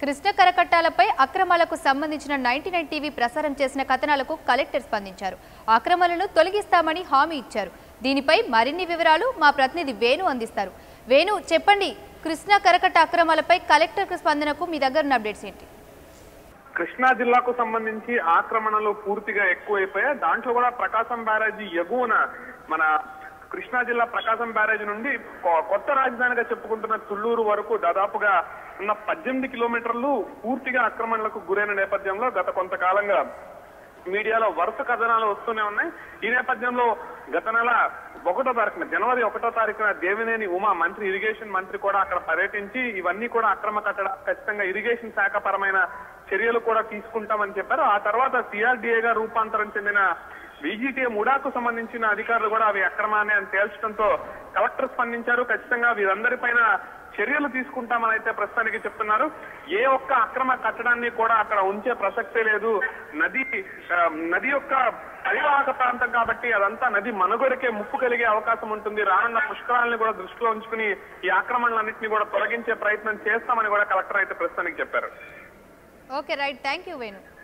కృష్ణ కరకట్టాలపై అక్రమాలకు సంబంధించిన ninety nine TV ప్రసారం చేసిన కథనాలకు కలెక్టర్ స్పందించారు అక్రమాలను తొలగిస్తామని హామీ ఇచ్చారు దీనిపై మరిన్ని వివరాలు మా ప్రతినిధి వేణు అందిస్తారు వేణు చెప్పండి కృష్ణ కరకట్ట అక్రమాలపై కలెక్టర్ స్పందనకు మీ దగ్గర ఉన్న అప్డేట్స్ ఏంటి కృష్ణా జిల్లాకు సంబంధించి ఆక్రమణలు పూర్తిగా ఎక్కువైపోయాయి దాంట్లో కూడా ప్రకాశం బ్యారేజీ ఎగువన మన కృష్ణా జిల్లా ప్రకాశం బ్యారేజీ నుండి కొ- కొత్త రాజధానిగా చెప్పుకుంటున్న తుళ్ళూరు వరకు దాదాపుగా ఉన్న పద్దెనిమిది కిలోమీటర్లు పూర్తిగా ఆక్రమణలకు గురైన నేపథ్యంలో గత కొంతకాలంగా మీడియాలో వరుస కథనాలు వస్తూనే ఉన్నాయి ఈ నేపథ్యంలో గత నెల ఒకటో తారీఖున జనవరి ఒకటో తారీఖున దేవినేని ఉమా మంత్రి ఇరిగేషన్ మంత్రి కూడా అక్కడ పర్యటించి ఇవన్నీ కూడా అక్రమ కట్టడ ఖచ్చితంగా ఇరిగేషన్ శాఖ పరమైన చర్యలు కూడా తీసుకుంటామని చెప్పారు ఆ తర్వాత సిఆర్డీఏ గా రూపాంతరం చెందిన బీజీటీఏ ముడాకు సంబంధించిన అధికారులు కూడా అవి అక్రమాన్ని అని తేల్చడంతో కలెక్టర్ స్పందించారు ఖచ్చితంగా వీరందరిపైన చర్యలు తీసుకుంటామని అయితే ప్రస్తుతానికి చెప్తున్నారు ఏ ఒక్క అక్రమ కట్టడాన్ని కూడా అక్కడ ఉంచే ప్రసక్తే లేదు నది ఆ, నది యొక్క పరివాహక ప్రాంతం కాబట్టి అదంతా నది మనుగడకే ముప్పు కలిగే అవకాశం ఉంటుంది రానున్న పుష్కరాలను కూడా దృష్టిలో ఉంచుకుని ఈ ఆక్రమణలన్నింటినీ కూడా తొలగించే ప్రయత్నం చేస్తామని కూడా కలెక్టర్ అయితే ప్రస్తుతానికి చెప్పారు okay right thank you Venu